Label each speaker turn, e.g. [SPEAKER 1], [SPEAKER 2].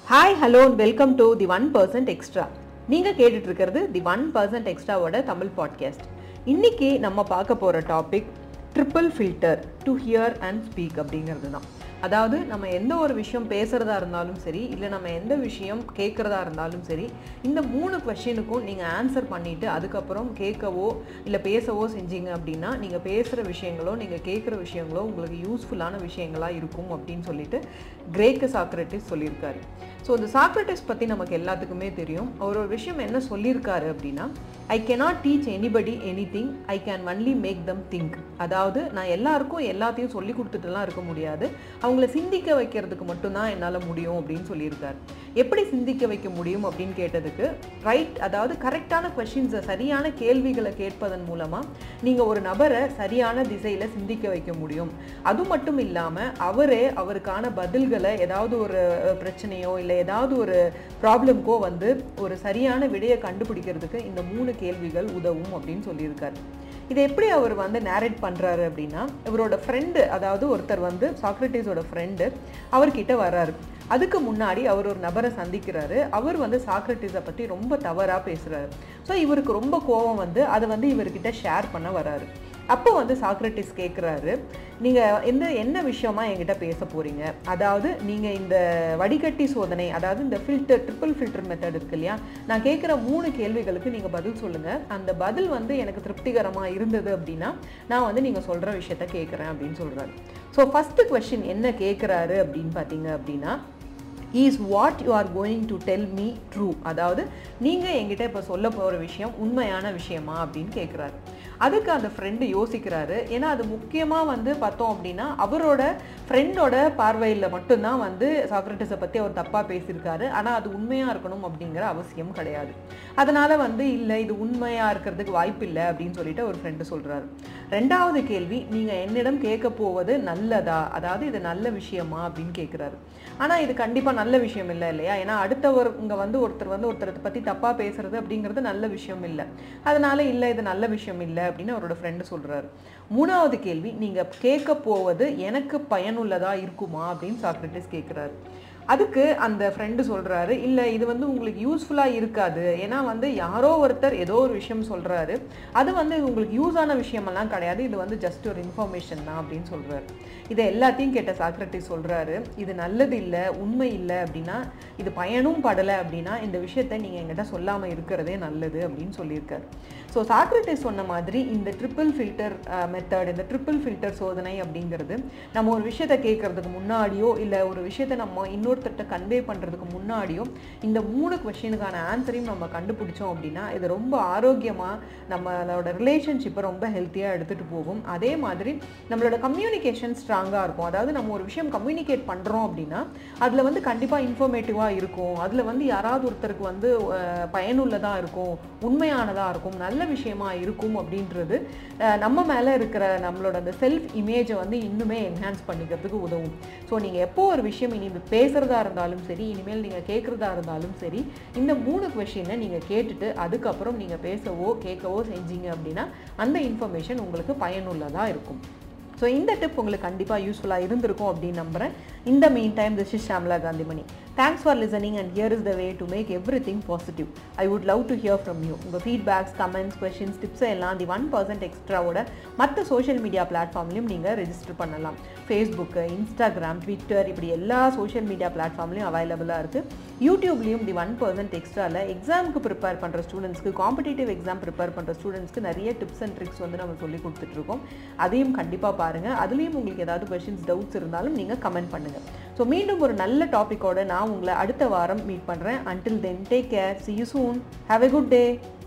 [SPEAKER 1] hi hello welcome to the one percent extra நீங்கள் கேட்டுட்டு இருக்கிறது தி ஒன் பர்சன்ட் எக்ஸ்ட்ராவோட தமிழ் பாட்காஸ்ட் இன்னைக்கு நம்ம பார்க்க போகிற topic triple filter to hear and speak அப்படிங்கிறது தான் அதாவது நம்ம எந்த ஒரு விஷயம் பேசுகிறதா இருந்தாலும் சரி இல்லை நம்ம எந்த விஷயம் கேட்குறதா இருந்தாலும் சரி இந்த மூணு கொஷினுக்கும் நீங்கள் ஆன்சர் பண்ணிவிட்டு அதுக்கப்புறம் கேட்கவோ இல்லை பேசவோ செஞ்சீங்க அப்படின்னா நீங்கள் பேசுகிற விஷயங்களோ நீங்கள் கேட்குற விஷயங்களோ உங்களுக்கு யூஸ்ஃபுல்லான விஷயங்களாக இருக்கும் அப்படின்னு சொல்லிட்டு கிரேக்க சாக்ரட்டிஸ் சொல்லியிருக்காரு ஸோ இந்த சாக்ரட்டிஸ் பற்றி நமக்கு எல்லாத்துக்குமே தெரியும் அவர் ஒரு விஷயம் என்ன சொல்லியிருக்காரு அப்படின்னா I cannot teach anybody anything I can only make them think அதாவது நான் எல்லாருக்கும் எல்லாத்தையும் சொல்லி கொடுத்துட்டுலாம் இருக்க முடியாது அவங்கள சிந்திக்க வைக்கிறதுக்கு மட்டும்தான் என்னால் முடியும் அப்படின்னு சொல்லியிருக்காரு எப்படி சிந்திக்க வைக்க முடியும் அப்படின்னு கேட்டதுக்கு ரைட் அதாவது கரெக்டான கொஷின்ஸை சரியான கேள்விகளை கேட்பதன் மூலமாக நீங்கள் ஒரு நபரை சரியான திசையில் சிந்திக்க வைக்க முடியும் அது மட்டும் இல்லாமல் அவரே அவருக்கான பதில்களை ஏதாவது ஒரு அஹ், பிரச்சனையோ இல்லை ஏதாவது ஒரு ப்ராப்ளம்க்கோ வந்து ஒரு சரியான விடையை கண்டுபிடிக்கிறதுக்கு இந்த மூணு கேள்விகள் உதவும் அப்படின்னு சொல்லியிருக்காரு இதை எப்படி அவர் வந்து நேரேட் பண்ணுறாரு அப்படின்னா இவரோட ஃப்ரெண்டு அதாவது ஒருத்தர் வந்து சாக்ரட்டிஸோட ஃப்ரெண்டு அவர்கிட்ட வர்றாரு அதுக்கு முன்னாடி அவர் ஒரு நபரை சந்திக்கிறாரு அவர் வந்து சாக்ரட்டிஸை பற்றி ரொம்ப தவறாக பேசுகிறாரு ஸோ இவருக்கு ரொம்ப கோபம் வந்து அதை வந்து இவர்கிட்ட ஷேர் பண்ண வராரு அப்போ வந்து சாக்ரட்டிஸ் கேட்குறாரு நீங்கள் எந்த என்ன விஷயமா என்கிட்ட பேச போகிறீங்க அதாவது நீங்கள் இந்த வடிகட்டி சோதனை அதாவது இந்த ஃபில்டர் ட்ரிபிள் ஃபில்டர் மெத்தட் இருக்கு இல்லையா நான் கேட்குற மூணு கேள்விகளுக்கு நீங்கள் பதில் சொல்லுங்கள் அந்த பதில் வந்து எனக்கு திருப்திகரமாக இருந்தது அப்படின்னா நான் வந்து நீங்கள் சொல்கிற விஷயத்த கேட்குறேன் அப்படின்னு சொல்கிறாரு ஸோ ஃபஸ்ட்டு கொஷின் என்ன கேட்குறாரு அப்படின்னு பார்த்தீங்க அப்படின்னா is what you are going to tell me true அதாவது நீங்கள் என்கிட்ட இப்போ சொல்ல போகிற விஷயம் உண்மையான விஷயமா அப்படின்னு கேட்குறாரு அதுக்கு அந்த ஃப்ரெண்டு யோசிக்கிறாரு ஏன்னா அது முக்கியமாக வந்து பார்த்தோம் அப்படின்னா அவரோட ஃப்ரெண்டோட பார்வையில் மட்டும்தான் வந்து சாக்ரட்டிஸை பற்றி அவர் தப்பாக பேசியிருக்காரு ஆனால் அது உண்மையாக இருக்கணும் அப்படிங்கிற அவசியம் கிடையாது அதனால் வந்து இல்லை இது உண்மையாக இருக்கிறதுக்கு வாய்ப்பு இல்லை அப்படின்னு சொல்லிட்டு ஒரு ஃப்ரெண்டு சொல்கிறாரு ரெண்டாவது கேள்வி நீங்கள் என்னிடம் கேட்க போவது நல்லதா அதாவது இது நல்ல விஷயமா அப்படின்னு கேட்குறாரு ஆனால் இது கண்டிப்பாக நல்ல விஷயம் இல்லை இல்லையா ஏன்னா அடுத்தவர் இங்கே வந்து ஒருத்தர் வந்து ஒருத்தரை பற்றி தப்பாக பேசுறது அப்படிங்கிறது நல்ல விஷயம் இல்லை அதனால இல்லை இது நல்ல விஷயம் இல்லை அப்படின்னு அவரோட ஃப்ரெண்டு சொல்கிறாரு மூணாவது கேள்வி நீங்கள் கேட்க போவது எனக்கு பயனுள்ளதா இருக்குமா அப்படின்னு சாக்ரட்டிஸ் கேட்குறாரு அதுக்கு அந்த ஃப்ரெண்டு சொல்கிறாரு இல்லை இது வந்து உங்களுக்கு யூஸ்ஃபுல்லாக இருக்காது ஏன்னா வந்து யாரோ ஒருத்தர் ஏதோ ஒரு விஷயம் சொல்கிறாரு அது வந்து உங்களுக்கு யூஸான விஷயமெல்லாம் கிடையாது இது வந்து ஜஸ்ட் ஒரு இன்ஃபர்மேஷன் தான் அப்படின்னு சொல்கிறாரு இதை எல்லாத்தையும் கேட்ட சாக்ரட்டிஸ் சொல்கிறாரு இது நல்லது இல்லை உண்மை இல்லை அப்படின்னா இது பயனும் படலை அப்படின்னா இந்த விஷயத்த நீங்கள் எங்கிட்ட சொல்லாமல் இருக்கிறதே நல்லது அப்படின்னு சொல்லியிருக்காரு ஸோ சாக்ரட்டிஸ் சொன்ன மாதிரி இந்த ட்ரிபிள் ஃபில்டர் மெத்தட் இந்த ட்ரிபிள் ஃபில்டர் சோதனை அப்படிங்கிறது நம்ம ஒரு விஷயத்தை கேட்கறதுக்கு முன்னாடியோ இல்லை ஒரு விஷயத்தை நம்ம இன்னொருத்தர்கிட்ட கன்வே பண்ணுறதுக்கு முன்னாடியோ இந்த மூணு கொஷினுக்கான ஆன்சரையும் நம்ம கண்டுபிடிச்சோம் அப்படின்னா இது ரொம்ப ஆரோக்கியமாக நம்மளோட ரிலேஷன்ஷிப்பை ரொம்ப ஹெல்த்தியாக எடுத்துகிட்டு போகும் அதே மாதிரி நம்மளோட கம்யூனிகேஷன் ஸ்ட்ராங்காக இருக்கும் அதாவது நம்ம ஒரு விஷயம் கம்யூனிகேட் பண்ணுறோம் அப்படின்னா அதில் வந்து கண்டிப்பாக இன்ஃபர்மேட்டிவாக இருக்கும் அதில் வந்து யாராவது ஒருத்தருக்கு வந்து அஹ், பயனுள்ளதாக இருக்கும் உண்மையானதாக இருக்கும் நல்ல விஷயமா இருக்கும் அப்படின்றது அஹ், நம்ம மேலே இருக்கிற நம்மளோட அந்த செல்ஃப் இமேஜை வந்து இன்னுமே என்ஹான்ஸ் பண்ணிக்கிறதுக்கு உதவும் ஸோ நீங்கள் எப்போ ஒரு விஷயம் இனி பேசுகிறதா இருந்தாலும் சரி இனிமேல் நீங்கள் கேட்குறதா இருந்தாலும் சரி இந்த மூணு கொஷினை நீங்கள் கேட்டுட்டு அதுக்கப்புறம் நீங்கள் பேசவோ கேட்கவோ செஞ்சீங்க அப்படின்னா அந்த இன்ஃபர்மேஷன் உங்களுக்கு பயனுள்ளதாக இருக்கும் ஸோ இந்த டிப் உங்களுக்கு கண்டிப்பாக யூஸ்ஃபுல்லாக இருந்திருக்கும் அப்படின்னு நம்புகிறேன் இந்த meantime this is Shamla Kanthimani thanks for listening and here is the way to make everything positive I would love to hear from you உங்கள் ஃபீட்பேக்ஸ் கமெண்ட்ஸ் கொஷின்ஸ் டிப்ஸ் எல்லாம் தி ஒன் பர்சன்ட் எக்ஸ்ட்ராவோட மற்ற social media பிளாட்ஃபார்ம்லையும் நீங்கள் register பண்ணலாம் Facebook Instagram Twitter இப்படி எல்லா social media பிளாட்ஃபார்ம்லையும் அவைலபிளாக இருக்குது யூடியூப்லேயும் தி ஒன் பர்சன்ட் எக்ஸ்ட்ராவில் எக்ஸாமுக்கு ப்ரிப்பேர் பண்ணுற ஸ்டூடெண்ட்ஸ்க்கு காம்படிட்டிவ் எக்ஸாம் ப்ரிப்பேர் பண்ணுற ஸ்டூடெண்ட்ஸ்க்கு நிறைய டிப்ஸ் அண்ட் ட்ரிக்ஸ் வந்து நம்ம சொல்லி கொடுத்துட்ருக்கோம் அதையும் கண்டிப்பாக பாருங்கள் அதுலேயும் உங்களுக்கு ஏதாவது கொஷின்ஸ் டவுட்ஸ் இருந்தாலும் நீங்கள் கமெண்ட் பண்ணுங்கள் ஸோ மீண்டும் ஒரு நல்ல டாப்பிக்கோட நான் உங்களை அடுத்த வாரம் மீட் பண்ணுறேன் until then take care see you soon have a good day